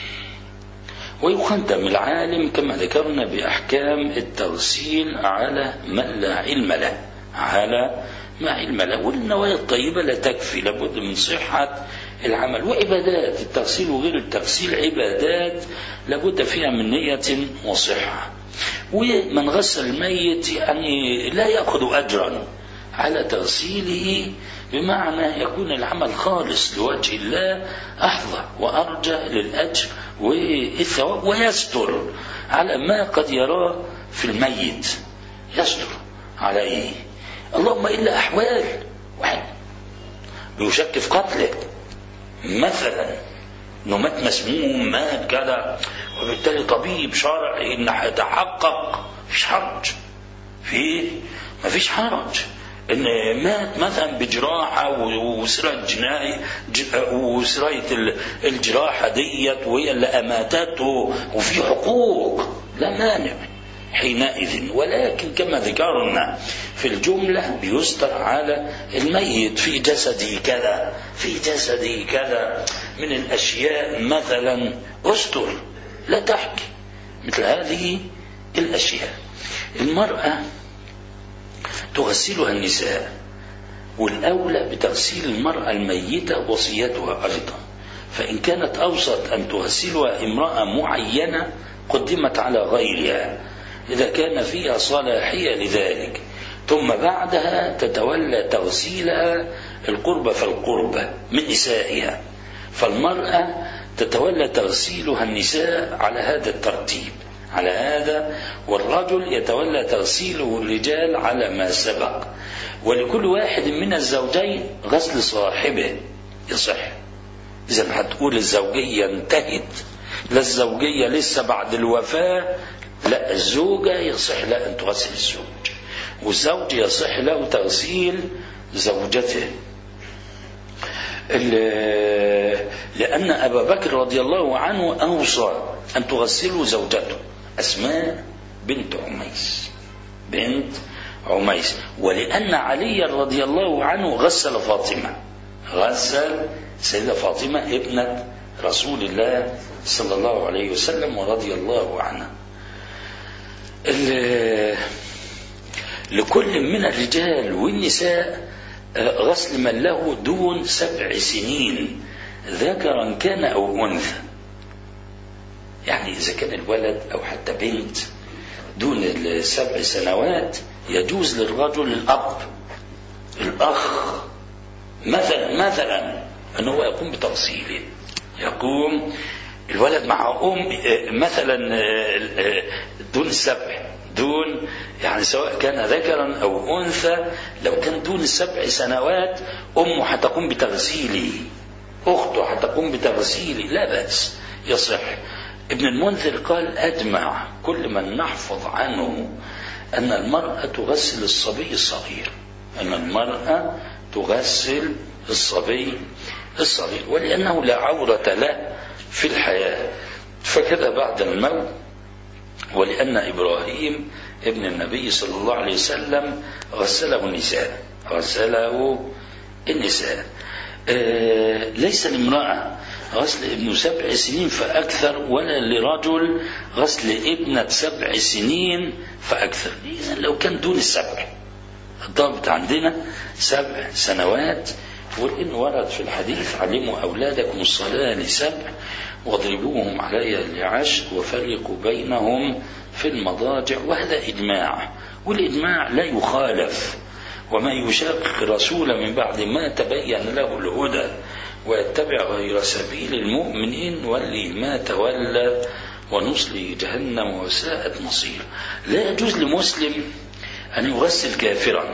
ويقدم العالم كما ذكرنا بأحكام التغسيل على من لا علم له على ما علم له والنوايا الطيبة لا تكفي لابد من صحة العمل وعبادات التغسيل وغير التغسيل عبادات لابد فيها من نية وصحة ومن غسل الميت يعني لا يأخذ أجرا على تغسيله بمعنى يكون العمل خالص لوجه الله أحظى وأرجى للأجر والثواب ويستر على ما قد يراه في الميت يستر عليه اللهم إلا أحوال واحد بيشك في قتله مثلا انه مات مسموم مات كذا وبالتالي طبيب شرعي ان هيتحقق مفيش حرج في مفيش حرج ان مات مثلا بجراحه وسرايه جناي وسرايه الجراحه ديت وهي اللي اماتته وفي حقوق لا مانع حينئذ ولكن كما ذكرنا في الجملة بيستر على الميت في جسده كذا في جسده كذا من الأشياء مثلا استر لا تحكي مثل هذه الأشياء المرأة تغسلها النساء والأولى بتغسيل المرأة الميتة وصيتها أيضا فإن كانت أوسط أن تغسلها امرأة معينة قدمت على غيرها إذا كان فيها صلاحية لذلك ثم بعدها تتولى تغسيلها القربة فالقربة من نسائها فالمرأة تتولى تغسيلها النساء على هذا الترتيب على هذا والرجل يتولى تغسيله الرجال على ما سبق ولكل واحد من الزوجين غسل صاحبه يصح إذا هتقول الزوجية انتهت لا الزوجية لسه بعد الوفاة لا الزوجة يصح لها أن تغسل الزوج والزوج يصح له تغسيل زوجته لأن أبا بكر رضي الله عنه أوصى أن تغسله زوجته أسماء بنت عميس بنت عميس ولأن علي رضي الله عنه غسل فاطمة غسل سيدة فاطمة ابنة رسول الله صلى الله عليه وسلم ورضي الله عنها لكل من الرجال والنساء غسل من له دون سبع سنين ذكرا كان أو أنثى يعني إذا كان الولد أو حتى بنت دون السبع سنوات يجوز للرجل الأب الأخ مثلا مثلا أنه يقوم بتغسيله يقوم الولد مع أم مثلا دون السبع دون يعني سواء كان ذكرا أو أنثى لو كان دون السبع سنوات أمه هتقوم بتغسيله أخته هتقوم بتغسيله لا بأس يصح ابن المنذر قال أجمع كل من نحفظ عنه أن المرأة تغسل الصبي الصغير أن المرأة تغسل الصبي الصغير ولأنه لا عورة له في الحياة فكذا بعد الموت ولأن إبراهيم ابن النبي صلى الله عليه وسلم غسله النساء غسله النساء آه ليس لامرأة غسل ابن سبع سنين فأكثر ولا لرجل غسل ابنة سبع سنين فأكثر إذا لو كان دون السبع الضابط عندنا سبع سنوات وإن ورد في الحديث علموا أولادكم الصلاة لسبع واضربوهم عليها لعشر وفرقوا بينهم في المضاجع وهذا إجماع والإجماع لا يخالف وما يشاقق الرسول من بعد ما تبين له الهدى ويتبع غير سبيل المؤمنين ولي ما تولى ونصلي جهنم وساءت مصير لا يجوز لمسلم أن يغسل كافرا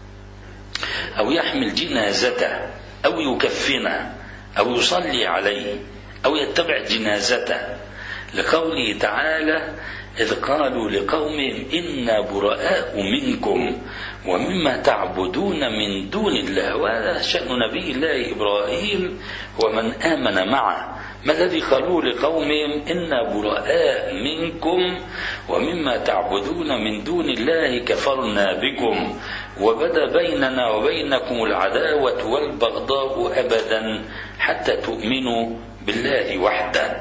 أو يحمل جنازته أو يكفنه أو يصلي عليه أو يتبع جنازته لقوله تعالى إذ قالوا لقومهم إنا براء منكم ومما تعبدون من دون الله وهذا شأن نبي الله إبراهيم ومن آمن معه ما الذي قالوا لقومهم إنا براء منكم ومما تعبدون من دون الله كفرنا بكم وبدا بيننا وبينكم العداوة والبغضاء أبدا حتى تؤمنوا بالله وحده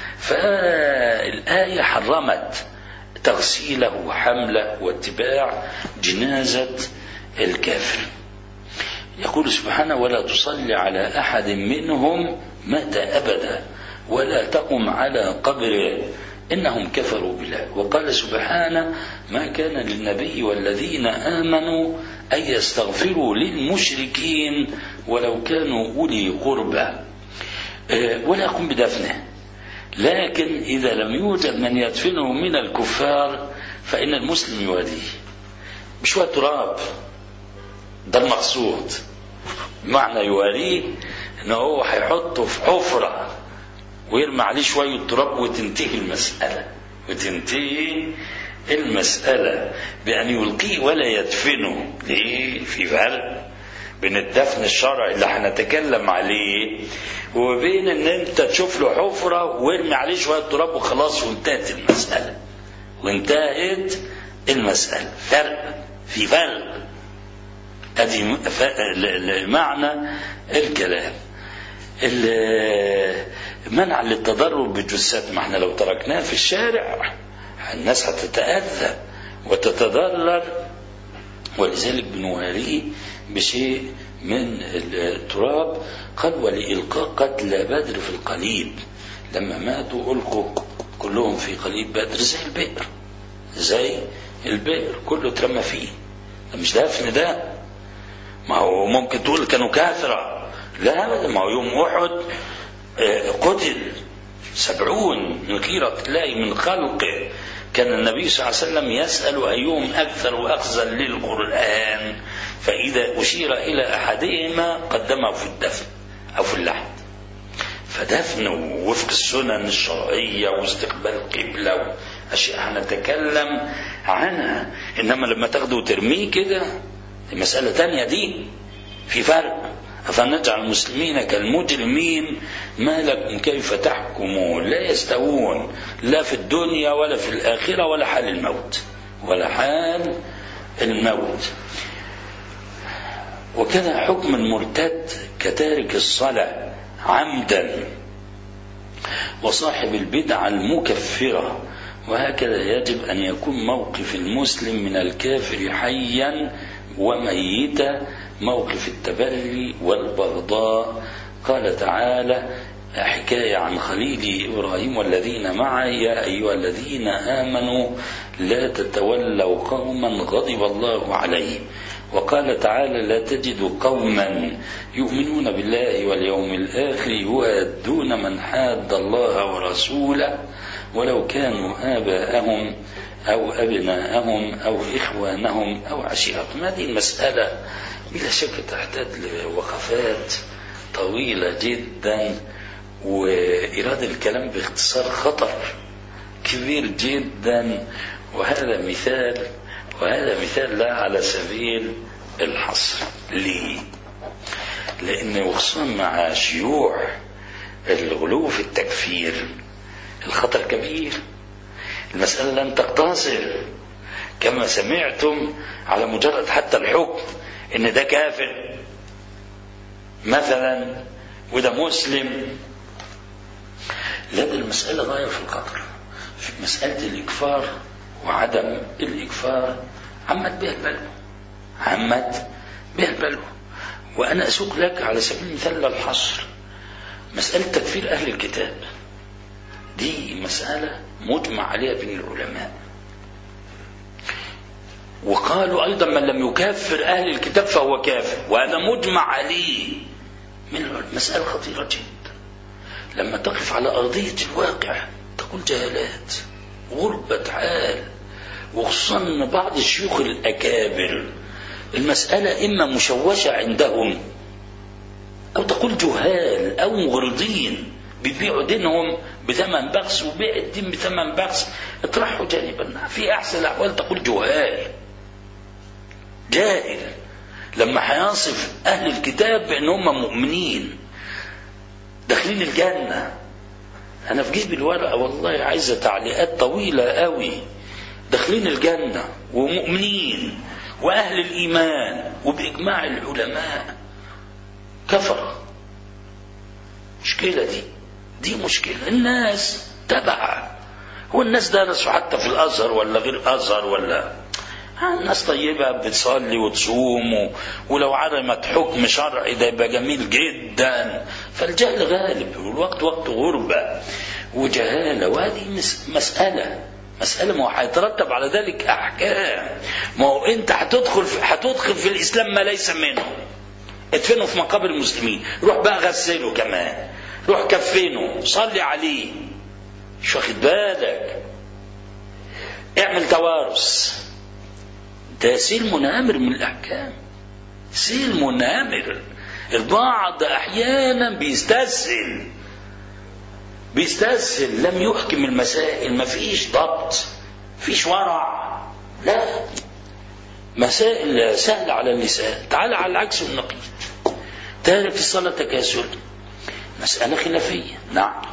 فالآية حرمت تغسيله وحمله واتباع جنازة الكافر يقول سبحانه ولا تصلي على أحد منهم مات أبدا ولا تقم على قبره إنهم كفروا بالله وقال سبحانه ما كان للنبي والذين آمنوا أن يستغفروا للمشركين ولو كانوا أولي قربى ولا يقوم بدفنه لكن إذا لم يوجد من يدفنه من الكفار فإن المسلم يواليه بشوية تراب ده المقصود معنى يواليه ان هو هيحطه في حفره ويرمي عليه شويه تراب وتنتهي المساله وتنتهي المساله بان يلقيه ولا يدفنه ليه في فرق بين الدفن الشرعي اللي هنتكلم عليه وبين ان انت تشوف له حفره وارمي عليه شويه تراب وخلاص وانتهت المساله وانتهت المساله فرق في فرق ادي معنى الكلام منع للتضرر بالجثات ما احنا لو تركناه في الشارع الناس هتتأذى وتتضرر ولذلك بنواريه بشيء من التراب قال ولإلقاء قتل بدر في القليب لما ماتوا ألقوا كلهم في قليب بدر زي البئر زي البئر كله اترمى فيه ده مش دفن ده ما هو ممكن تقول كانوا كافرة لا ما هو يوم أحد قتل سبعون من خيرة الله من خلقه كان النبي صلى الله عليه وسلم يسأل أيهم أكثر أخذا للقرآن فإذا أشير إلى أحدهما قدمه في الدفن أو في اللحد فدفن وفق السنن الشرعية واستقبال قبلة أشياء هنتكلم عنها إنما لما تاخده وترميه كده دي مسألة تانية دي في فرق أفنجعل المسلمين كالمجرمين ما لكم كيف تحكمون لا يستوون لا في الدنيا ولا في الآخرة ولا حال الموت ولا حال الموت وكذا حكم المرتد كتارك الصلاة عمدا وصاحب البدعة المكفرة وهكذا يجب أن يكون موقف المسلم من الكافر حيا وميتا موقف التبري والبغضاء قال تعالى حكاية عن خليل إبراهيم والذين معه يا أيها الذين آمنوا لا تتولوا قوما غضب الله عليهم وقال تعالى لا تجد قوما يؤمنون بالله واليوم الآخر يؤدون من حاد الله ورسوله ولو كانوا آباءهم أو أبناءهم أو إخوانهم أو عشيرتهم هذه المسألة بلا شك تحتاج لوقفات طويلة جدا وإرادة الكلام باختصار خطر كبير جدا وهذا مثال وهذا مثال لا على سبيل الحصر ليه؟ لأن وخصوصا مع شيوع الغلو في التكفير الخطر كبير المسألة لن تقتصر كما سمعتم على مجرد حتى الحكم ان ده كافر مثلا وده مسلم لا ده المسألة غاية في الخطر في مسألة الإكفار وعدم الإكفار عمت بها البلوى عمت بها البلوى وأنا أسوق لك على سبيل المثال للحصر مسألة تكفير أهل الكتاب دي مسألة مجمع عليها بين العلماء وقالوا أيضا من لم يكفر أهل الكتاب فهو كافر وهذا مجمع عليه من مسألة خطيرة جدا لما تقف على أرضية الواقع تكون جهالات غربة حال وخصوصا بعض الشيوخ الأكابر المسألة إما مشوشة عندهم أو تقول جهال أو مغرضين بيبيعوا دينهم بثمن بخس وبيع الدين بثمن بخس اطرحه جانبا في أحسن الأحوال تقول جهال جاهل لما هيصف أهل الكتاب بأن هم مؤمنين داخلين الجنة أنا في جيب الورقة والله عايزة تعليقات طويلة قوي داخلين الجنة ومؤمنين وأهل الإيمان وبإجماع العلماء كفر مشكلة دي دي مشكلة الناس تبع هو الناس درسوا حتى في الأزهر ولا غير أزهر ولا الناس طيبة بتصلي وتصوم و... ولو عرمت حكم شرعي ده يبقى جميل جدا فالجهل غالب والوقت وقت غربة وجهالة وهذه مس... مسألة مسألة ما هو هيترتب على ذلك أحكام ما هو أنت هتدخل في... هتدخل في الإسلام ما ليس منه ادفنه في مقابر المسلمين روح بقى غسله كمان روح كفنه صلي عليه مش واخد بالك اعمل توارث ده سيل منامر من الأحكام سيل منامر البعض أحيانا بيستسهل بيستسهل لم يحكم المسائل ما فيش ضبط فيش ورع لا مسائل سهلة على اللسان تعال على العكس والنقيض تارك الصلاة تكاسل مسألة خلافية نعم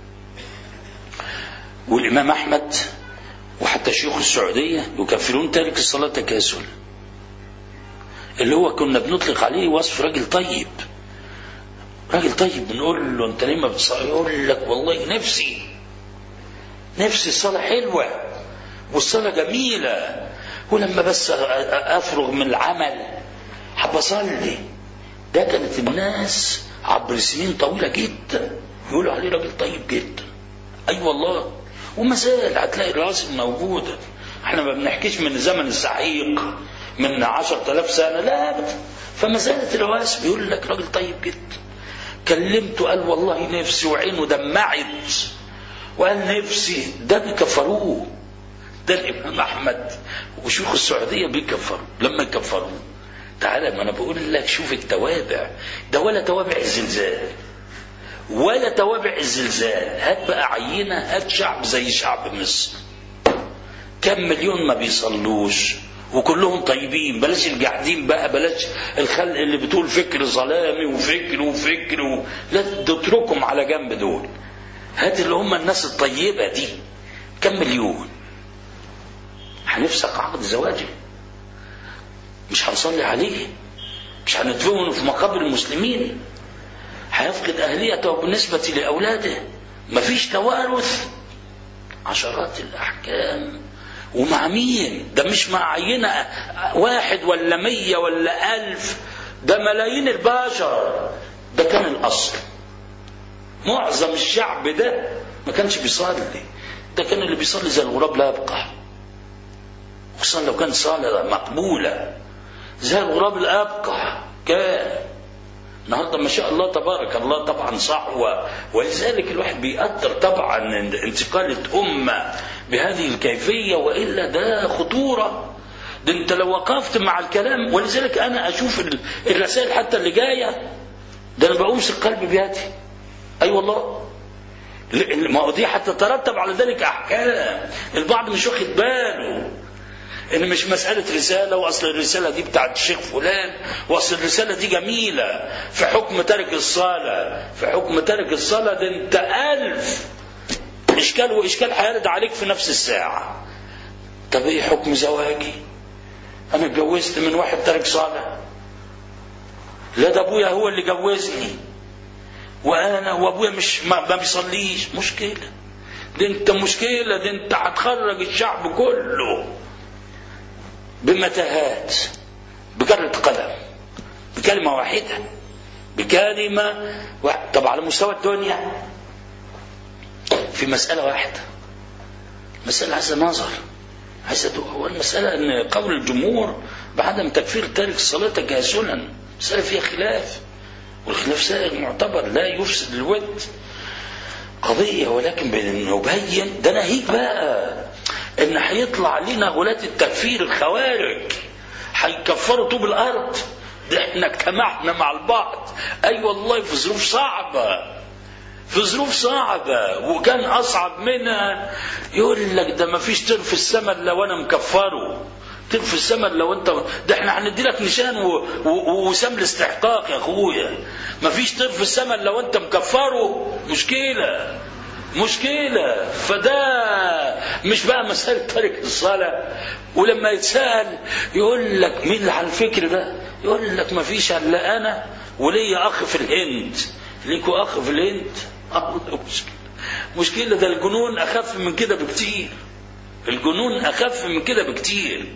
والإمام أحمد وحتى شيوخ السعودية يكفرون تارك الصلاة تكاسل اللي هو كنا بنطلق عليه وصف راجل طيب راجل طيب بنقول له انت ليه ما بتصلي يقول لك والله نفسي نفسي الصلاة حلوة والصلاة جميلة ولما بس افرغ من العمل حب اصلي ده كانت الناس عبر سنين طويلة جدا يقولوا عليه راجل طيب جدا اي أيوة والله وما زال هتلاقي الراسم موجودة احنا ما بنحكيش من زمن السحيق من عشرة آلاف سنة لا أبدا فما زالت الرواسم بيقول لك راجل طيب جدا كلمته قال والله نفسي وعينه دمعت وقال نفسي ده بيكفروه ده الإمام أحمد وشيوخ السعودية بيكفروا لما يكفروه تعالى ما أنا بقول لك شوف التوابع ده ولا توابع الزلزال ولا توابع الزلزال هات بقى عينة هات شعب زي شعب مصر كم مليون ما بيصلوش وكلهم طيبين بلاش الجاحدين بقى بلاش الخلق اللي بتقول فكر ظلامي وفكر وفكر و... لا تتركهم على جنب دول هات اللي هم الناس الطيبة دي كم مليون هنفسق عقد زواجه مش هنصلي عليه مش هندفنه في مقابر المسلمين هيفقد أهليته بالنسبة لأولاده مفيش توارث عشرات الأحكام ومع مين ده مش مع عينة واحد ولا مية ولا ألف ده ملايين البشر ده كان الأصل معظم الشعب ده ما كانش بيصلي ده كان اللي بيصلي زي الغراب لا يبقى خصوصا لو كان صلاة مقبولة زي الغراب الأبقع كان النهارده ما شاء الله تبارك الله طبعا صحوة ولذلك الواحد بيقدر طبعا انتقالة أمة بهذه الكيفية وإلا ده خطورة ده انت لو وقفت مع الكلام ولذلك انا اشوف الرسائل حتى اللي جايه ده انا بأمسك قلبي بيدي اي أيوة والله ما هو دي هتترتب على ذلك احكام البعض مش واخد باله ان مش مسألة رسالة واصل الرسالة دي بتاعت الشيخ فلان واصل الرسالة دي جميلة في حكم ترك الصلاة في حكم ترك الصلاة ده انت ألف اشكال واشكال هيرد عليك في نفس الساعة طب ايه حكم زواجي انا اتجوزت من واحد ترك صلاة لا ده ابويا هو اللي جوزني وانا وابويا مش ما, ما بيصليش مشكلة دي انت مشكلة دي انت هتخرج الشعب كله بمتاهات بجرة قلم بكلمة واحدة بكلمة واحدة طب على مستوى الدنيا في مسألة واحدة مسألة عايزة نظر عايزة هو المسألة أن قول الجمهور بعدم تكفير تارك الصلاة تجاسلا مسألة فيها خلاف والخلاف سائغ معتبر لا يفسد الود قضية ولكن بنبين ده ناهيك بقى ان هيطلع لنا غلاة التكفير الخوارج هيكفروا طوب الارض ده احنا اجتمعنا مع البعض اي أيوة والله في ظروف صعبه في ظروف صعبة وكان أصعب منها يقول لك ده ما فيش طير في السماء إلا وأنا مكفره طير في السماء لو أنت ده إحنا هندي لك نشان وسام الاستحقاق يا أخويا ما فيش طير في السماء لو أنت مكفره مشكلة مشكلة فده مش بقى مسألة ترك الصلاة ولما يتسأل يقول لك مين اللي على الفكر ده يقول لك ما فيش إلا أنا وليا أخ في الهند ليكوا أخ في الهند الله مشكلة مشكلة ده الجنون أخف من كده بكتير الجنون أخف من كده بكتير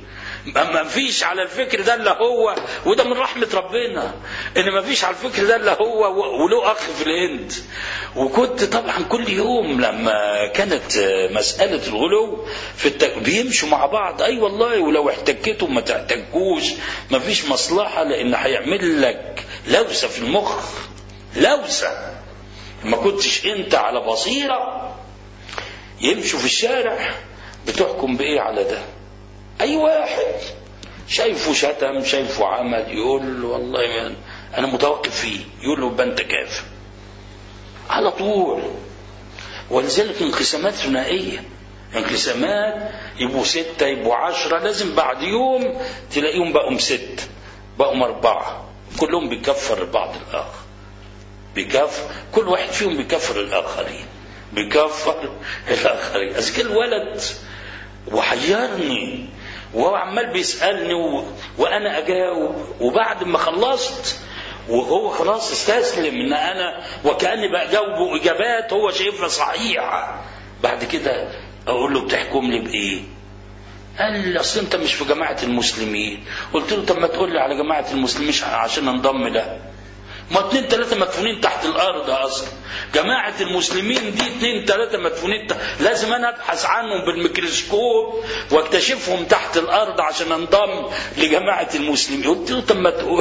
ما ما فيش على الفكر ده الا هو وده من رحمه ربنا ان ما فيش على الفكر ده الا هو و- وله اخ في الهند وكنت طبعا كل يوم لما كانت آه، مساله الغلو في التك... بيمشوا مع بعض اي والله ولو احتكيتوا ما تحتكوش ما فيش مصلحه لان هيعمل لك لوسه في المخ لوسه ما كنتش انت على بصيره يمشوا في الشارع بتحكم بايه على ده اي واحد شايفه شتم شايفه عمل يقول له والله يعني انا متوقف فيه يقول له يبقى انت كافر على طول ولذلك انقسامات ثنائيه انقسامات يبقوا ستة يبقوا عشرة لازم بعد يوم تلاقيهم بقوا ست بقوا أربعة كلهم بيكفر بعض الآخر بيكفر كل واحد فيهم بيكفر الآخرين بيكفر الآخرين أذكر الولد وحيرني وهو عمال بيسألني و... وأنا أجاوب وبعد ما خلصت وهو خلاص استسلم ان انا وكاني بجاوبه اجابات هو شايفها صحيحه بعد كده اقول له بتحكم لي بايه قال لي اصل انت مش في جماعه المسلمين قلت له طب ما تقول لي على جماعه المسلمين عشان انضم لها ما اتنين تلاتة مدفونين تحت الأرض أصلا جماعة المسلمين دي اتنين تلاتة مدفونين تحت لازم أنا أبحث عنهم بالميكروسكوب واكتشفهم تحت الأرض عشان أنضم لجماعة المسلمين قلت له طب ما تقول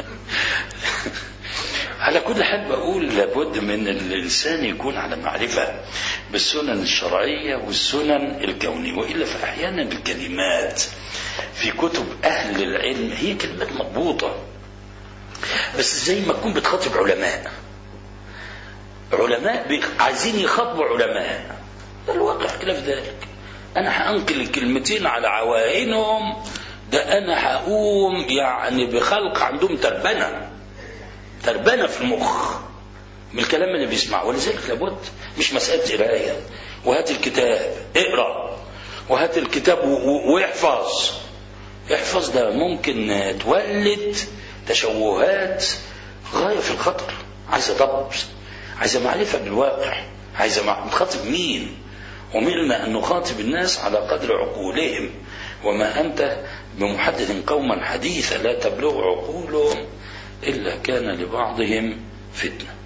على كل حال بقول لابد من الإنسان يكون على معرفة بالسنن الشرعية والسنن الكونية وإلا فأحيانا الكلمات في كتب أهل العلم هي كلمات مضبوطة بس زي ما تكون بتخاطب علماء علماء بي- عايزين يخاطبوا علماء الواقع خلاف ذلك انا هانقل الكلمتين على عوائنهم ده انا هقوم يعني بخلق عندهم تربنه تربنه في المخ من الكلام اللي بيسمعه ولذلك لابد مش مساله قرايه وهات الكتاب اقرا وهات الكتاب و- و- واحفظ احفظ ده ممكن تولد تشوهات غاية في الخطر عايزة ضبط عايزة معرفة بالواقع عايزة مع- نخاطب مين أمرنا أن نخاطب الناس على قدر عقولهم وما أنت بمحدث قوما حديثا لا تبلغ عقولهم إلا كان لبعضهم فتنة